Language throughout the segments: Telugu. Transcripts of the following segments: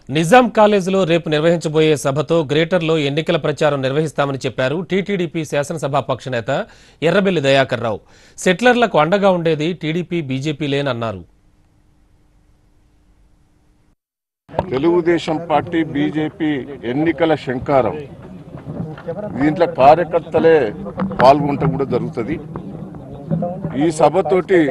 నిజాం కాలేజీలో రేపు నిర్వహించబోయే సభతో గ్రేటర్లో ఎన్నికల ప్రచారం నిర్వహిస్తామని చెప్పారు టీటీడీపీ శాసనసభాపక్ష నేత ఎర్రబెల్లి దయాకర్ రావు సెటిలర్లకు అండగా ఉండేది టీడీపీ బీజేపీలేనన్నారు తెలుగుదేశం పార్టీ బీజేపీ ఎన్నికల శంకారం దీంట్లో కార్యకర్తలే పాల్గొనటం కూడా జరుగుతుంది ఈ సభతోటి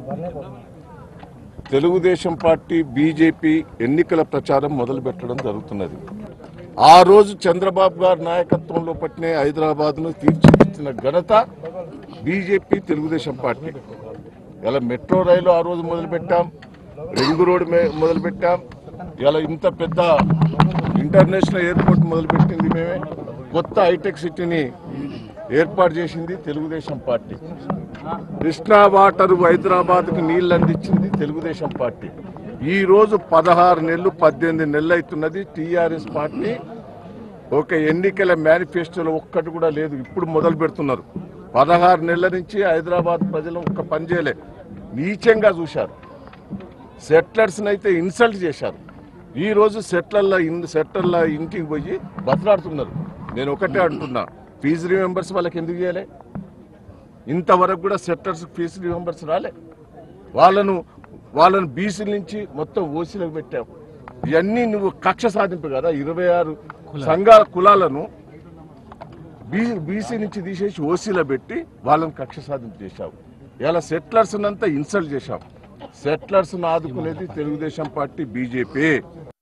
తెలుగుదేశం పార్టీ బీజేపీ ఎన్నికల ప్రచారం మొదలు పెట్టడం జరుగుతున్నది ఆ రోజు చంద్రబాబు గారి నాయకత్వంలో పట్టిన హైదరాబాద్ను తీర్చిదిద్దిన ఘనత బీజేపీ తెలుగుదేశం పార్టీ ఇలా మెట్రో రైలు ఆ రోజు మొదలు పెట్టాం రింగ్ రోడ్ మే- మొదలు పెట్టాం ఇలా ఇంత పెద్ద ఇంటర్నేషనల్ ఎయిర్పోర్ట్ మొదలు పెట్టింది మేమే కొత్త హైటెక్ సిటీని ఏర్పాటు చేసింది తెలుగుదేశం పార్టీ కృష్ణా వాటర్ హైదరాబాద్కు నీళ్లు అందించింది తెలుగుదేశం పార్టీ ఈ రోజు పదహారు నెలలు పద్దెనిమిది నెలలు అవుతున్నది టీఆర్ఎస్ పార్టీ ఒక ఎన్నికల మేనిఫెస్టోలో ఒక్కటి కూడా లేదు ఇప్పుడు మొదలు పెడుతున్నారు పదహారు నెలల నుంచి హైదరాబాద్ ప్రజలు ఒక్క పని చేయలే నీచంగా చూశారు సెటిలర్స్ అయితే ఇన్సల్ట్ చేశారు ఈ రోజు సెటిలర్ల ఇన్ సెటిలర్ల ఇంటికి పోయి బతలాడుతున్నారు నేను ఒకటే అంటున్నా ఫీజు రిమెంబర్స్ వాళ్ళకి ఎందుకు చేయలే ఇంతవరకు కూడా సెక్టర్స్ ఫీజు రిమెంబర్స్ రాలే వాళ్ళను వాళ్ళను బీసీల నుంచి మొత్తం ఓసీలకు పెట్టావు ఇవన్నీ నువ్వు కక్ష సాధింపు కదా ఇరవై ఆరు సంఘాల కులాలను బీ బీసీ నుంచి తీసేసి ఓసీలో పెట్టి వాళ్ళని కక్ష సాధింపు చేశావు ఇలా సెటిలర్స్ అంతా ఇన్సల్ట్ చేశావు సెటిలర్స్ ఆదుకునేది తెలుగుదేశం పార్టీ బీజేపీ